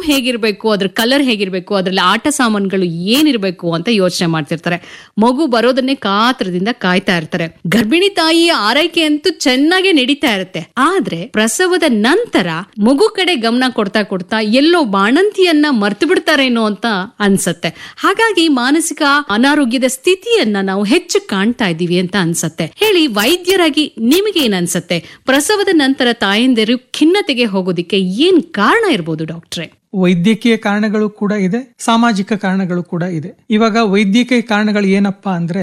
ಹೇಗಿರ್ಬೇಕು ಅದ್ರ ಕಲರ್ ಹೇಗಿರ್ಬೇಕು ಅದ್ರಲ್ಲಿ ಆಟ ಸಾಮಾನುಗಳು ಏನಿರ್ಬೇಕು ಅಂತ ಯೋಚನೆ ಮಾಡ್ತಿರ್ತಾರೆ ಮಗು ಬರೋದನ್ನೇ ಕಾತ್ರದಿಂದ ಕಾಯ್ತಾ ಇರ್ತಾರೆ ಗರ್ಭಿಣಿ ತಾಯಿಯ ಆರೈಕೆ ಅಂತೂ ಚೆನ್ನಾಗಿ ನಡೀತಾ ಇರುತ್ತೆ ಆದ್ರೆ ಪ್ರಸವದ ನಂತರ ಮಗು ಕಡೆ ಗಮನ ಕೊಡ್ತಾ ಕೊಡ್ತಾ ಎಲ್ಲೋ ಬಾಣಂತಿಯನ್ನ ಮರ್ತು ಬಿಡ್ತಾರೇನೋ ಅಂತ ಅನ್ಸತ್ತೆ ಹಾಗಾಗಿ ಮಾನಸಿಕ ಅನಾರೋಗ್ಯದ ಸ್ಥಿತಿಯನ್ನ ನಾವು ಹೆಚ್ಚು ಕಾಣ್ತಾ ಇದ್ದೀವಿ ಅಂತ ಅನ್ಸತ್ತೆ ಹೇಳಿ ವೈದ್ಯರಾಗಿ ನಿಮಗೆ ಏನ್ ಅನ್ಸತ್ತೆ ಪ್ರಸವದ ನಂತರ ತಾಯಂದಿರು ಖಿನ್ನತೆಗೆ ಹೋಗೋದಿಕ್ಕೆ ಏನ್ ಕಾರಣ ಇರ್ಬೋದು ಡಾಕ್ಟ್ರೆ ವೈದ್ಯಕೀಯ ಕಾರಣಗಳು ಕೂಡ ಇದೆ ಸಾಮಾಜಿಕ ಕಾರಣಗಳು ಕೂಡ ಇದೆ ಇವಾಗ ವೈದ್ಯಕೀಯ ಕಾರಣಗಳು ಏನಪ್ಪಾ ಅಂದ್ರೆ